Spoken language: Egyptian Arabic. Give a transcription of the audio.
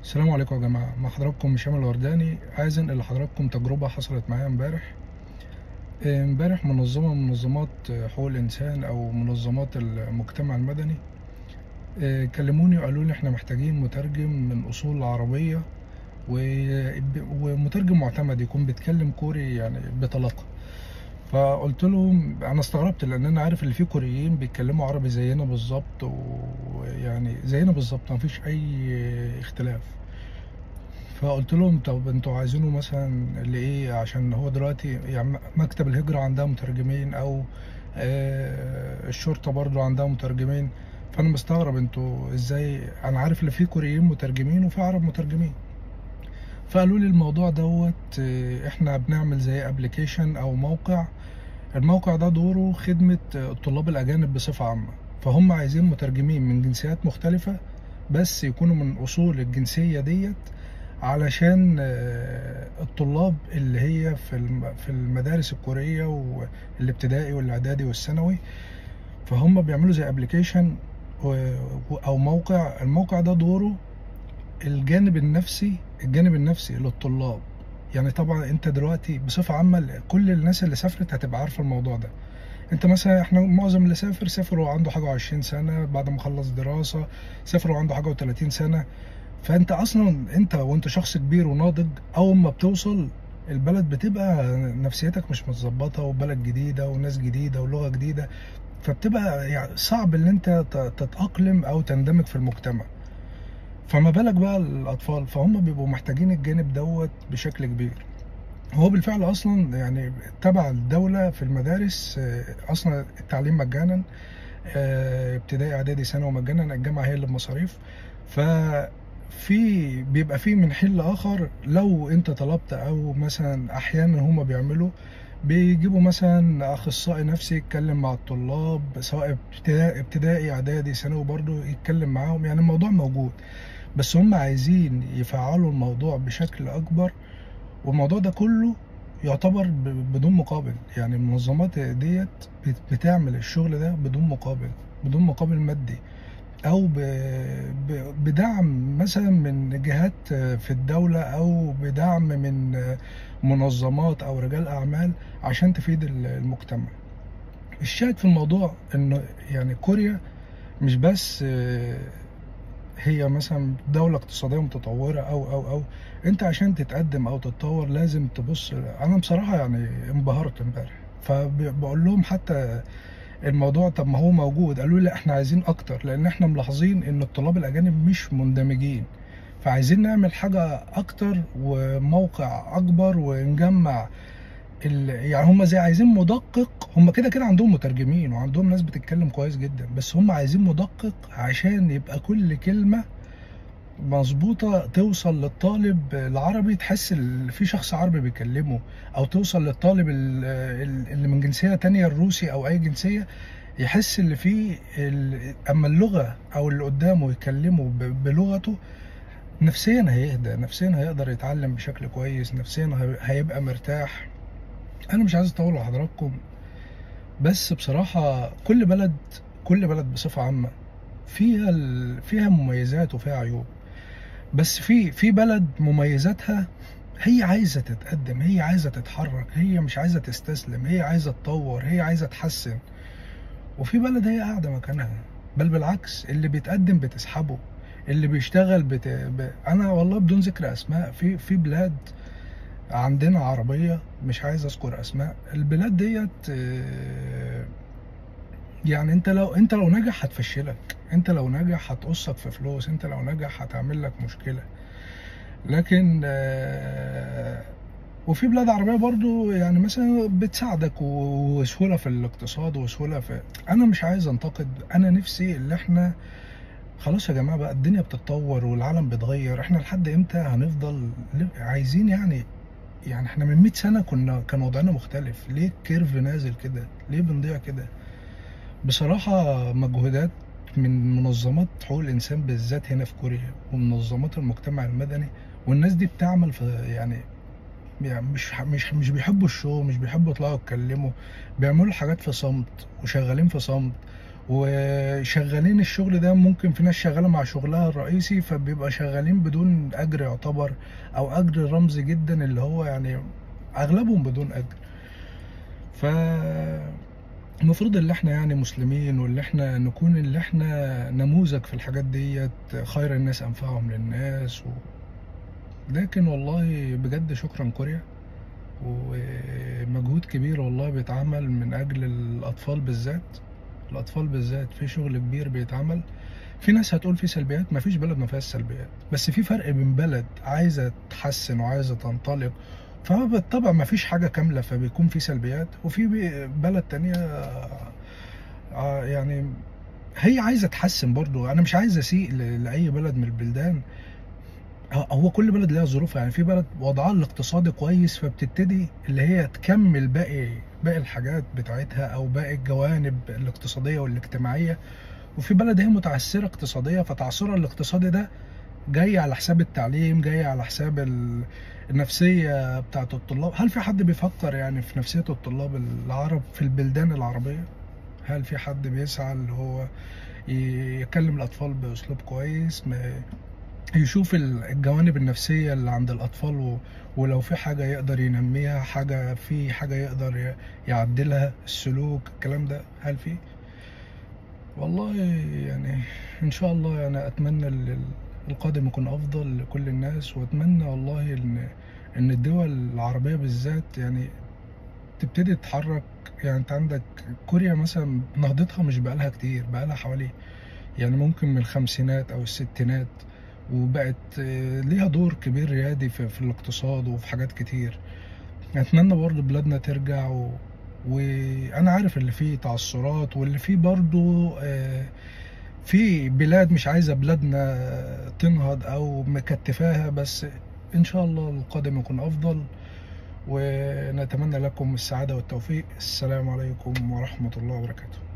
السلام عليكم يا جماعة مع حضراتكم هشام الورداني عايز انقل لحضراتكم تجربة حصلت معايا امبارح آه، امبارح منظمة من منظمات آه، حقوق الإنسان أو منظمات المجتمع المدني آه، كلموني وقالوا لي احنا محتاجين مترجم من أصول عربية و- ومترجم معتمد يكون بيتكلم كوري يعني بطلاقة فقلت لهم انا استغربت لان انا عارف اللي فيه كوريين بيتكلموا عربي زينا بالظبط ويعني زينا بالظبط مفيش اي اختلاف فقلت لهم طب انتوا عايزينه مثلا لايه عشان هو دلوقتي يعني مكتب الهجرة عندها مترجمين او آه، الشرطة برضو عندها مترجمين فانا مستغرب انتوا ازاي انا عارف اللي فيه كوريين مترجمين وفي عرب مترجمين فقالوا لي الموضوع دوت آه، احنا بنعمل زي ابلكيشن او موقع الموقع ده دوره خدمة آه، الطلاب الاجانب بصفة عامة فهم عايزين مترجمين من جنسيات مختلفة بس يكونوا من اصول الجنسية ديت علشان آه، الطلاب اللي هي في الم- في المدارس الكورية والابتدائي والاعدادي والثانوي فهم بيعملوا زي ابلكيشن او موقع الموقع ده دوره الجانب النفسي الجانب النفسي للطلاب يعني طبعا انت دلوقتي بصفة عامة كل الناس اللي سافرت هتبقى عارفة الموضوع ده انت مثلا احنا معظم اللي سافر سافر وعنده حاجة وعشرين سنة بعد ما خلص دراسة سافر وعنده حاجة وتلاتين سنة فانت اصلا انت وانت شخص كبير وناضج اول ما بتوصل البلد بتبقى نفسيتك مش متظبطة وبلد جديدة وناس جديدة ولغة جديدة فبتبقى يعني صعب ان انت ت- تتأقلم او تندمج في المجتمع فما بالك بقى الاطفال فهم بيبقوا محتاجين الجانب دوت بشكل كبير هو بالفعل اصلا يعني تبع الدولة في المدارس آه، اصلا التعليم مجانا آه، ابتدائي اعدادي ثانوي مجانا الجامعة هي اللي بمصاريف ففي بيبقى في من حين لاخر لو انت طلبت او مثلا احيانا هما بيعملوا بيجيبوا مثلا اخصائي نفسي يتكلم مع الطلاب سواء ابتدائي ابتدائي اعدادي ثانوي برضو يتكلم معاهم يعني الموضوع موجود بس هم عايزين يفعلوا الموضوع بشكل اكبر والموضوع ده كله يعتبر ب- بدون مقابل يعني المنظمات ديت بت- بتعمل الشغل ده بدون مقابل بدون مقابل مادي او ب... ب... بدعم مثلا من جهات في الدولة او بدعم من منظمات او رجال اعمال عشان تفيد المجتمع الشاهد في الموضوع انه يعني كوريا مش بس هي مثلا دولة اقتصادية متطورة أو أو أو أنت عشان تتقدم أو تتطور لازم تبص أنا بصراحة يعني انبهرت امبارح فبقول لهم حتى الموضوع طب ما هو موجود قالوا لي لا احنا عايزين أكتر لأن احنا ملاحظين إن الطلاب الأجانب مش مندمجين فعايزين نعمل حاجة أكتر وموقع أكبر ونجمع ال... يعني هم زي عايزين مدقق هم كده كده عندهم مترجمين وعندهم ناس بتتكلم كويس جدا بس هم عايزين مدقق عشان يبقى كل كلمة مظبوطة توصل للطالب العربي تحس ال- في شخص عربي بيكلمه او توصل للطالب ال- ال- اللي من جنسية تانية الروسي او اي جنسية يحس اللي فيه ال... اما اللغة او اللي قدامه يكلمه ب... بلغته نفسيا هيهدى نفسيا هيقدر يتعلم بشكل كويس نفسيا هي- هيبقى مرتاح انا مش عايز اطول على حضراتكم بس بصراحة كل بلد كل بلد بصفة عامة فيها ال... فيها مميزات وفيها عيوب بس في في بلد مميزاتها هي عايزة تتقدم هي عايزة تتحرك هي مش عايزة تستسلم هي عايزة تطور هي عايزة تحسن وفي بلد هي قاعدة مكانها بل بالعكس اللي بيتقدم بتسحبه اللي بيشتغل بت... ب... انا والله بدون ذكر اسماء في في بلاد عندنا عربية مش عايز اذكر اسماء البلاد ديت آه، يعني انت لو انت لو نجح هتفشلك انت لو نجح هتقصك في فلوس انت لو نجح هتعمل لك مشكلة لكن آه، وفي بلاد عربية برضو يعني مثلا بتساعدك وسهولة في الاقتصاد وسهولة في انا مش عايز انتقد انا نفسي اللي احنا خلاص يا جماعة بقى الدنيا بتتطور والعالم بيتغير احنا لحد امتى هنفضل عايزين يعني يعني احنا من 100 سنة كنا كان وضعنا مختلف ليه الكيرف نازل كده ليه بنضيع كده بصراحة مجهودات من منظمات حقوق الإنسان بالذات هنا في كوريا ومنظمات المجتمع المدني والناس دي بتعمل في يعني يعني مش مش مش بيحبوا الشو مش بيحبوا يطلعوا يتكلموا بيعملوا حاجات في صمت وشغالين في صمت وشغالين الشغل ده ممكن في ناس شغالة مع شغلها الرئيسي فبيبقى شغالين بدون أجر يعتبر أو أجر رمزي جدا اللي هو يعني أغلبهم بدون أجر ف المفروض اللي احنا يعني مسلمين واللي احنا نكون اللي احنا نموذج في الحاجات ديت خير الناس انفعهم للناس و... لكن والله بجد شكرا كوريا ومجهود كبير والله بيتعمل من اجل الاطفال بالذات الاطفال بالذات في شغل كبير بيتعمل في ناس هتقول في سلبيات مفيش بلد ما فيهاش سلبيات بس في فرق بين بلد عايزه تحسن وعايزه تنطلق فبالطبع ما فيش حاجة كاملة فبيكون في سلبيات وفي بلد تانية آه، يعني هي عايزة تحسن برضو أنا مش عايز أسيء لأي بلد من البلدان هو كل بلد ليها ظروفها يعني في بلد وضعها الاقتصادي كويس فبتبتدي اللي هي تكمل باقي باقي الحاجات بتاعتها او باقي الجوانب الاقتصاديه والاجتماعيه وفي بلد هي متعثره اقتصاديه فتعثرها الاقتصادي ده جاي على حساب التعليم جاي على حساب النفسية بتاعت الطلاب هل في حد بيفكر يعني في نفسية الطلاب العرب في البلدان العربية هل في حد بيسعى اللي هو يكلم الأطفال بأسلوب كويس يشوف الجوانب النفسية اللي عند الأطفال ولو في حاجة يقدر ينميها حاجة في حاجة يقدر يعدلها السلوك الكلام ده هل في والله يعني إن شاء الله يعني أتمنى القادم يكون افضل لكل الناس واتمنى والله ان ان الدول العربيه بالذات يعني تبتدي تتحرك يعني انت عندك كوريا مثلا نهضتها مش بقالها كتير بقالها حوالي يعني ممكن من الخمسينات او الستينات وبقت ليها دور كبير ريادي في, في الاقتصاد وفي حاجات كتير اتمنى برضو بلادنا ترجع و... وانا عارف اللي فيه تعثرات واللي فيه برضو آه في بلاد مش عايزة بلادنا تنهض أو مكتفاها بس إن شاء الله القادم يكون أفضل ونتمنى لكم السعادة والتوفيق السلام عليكم ورحمة الله وبركاته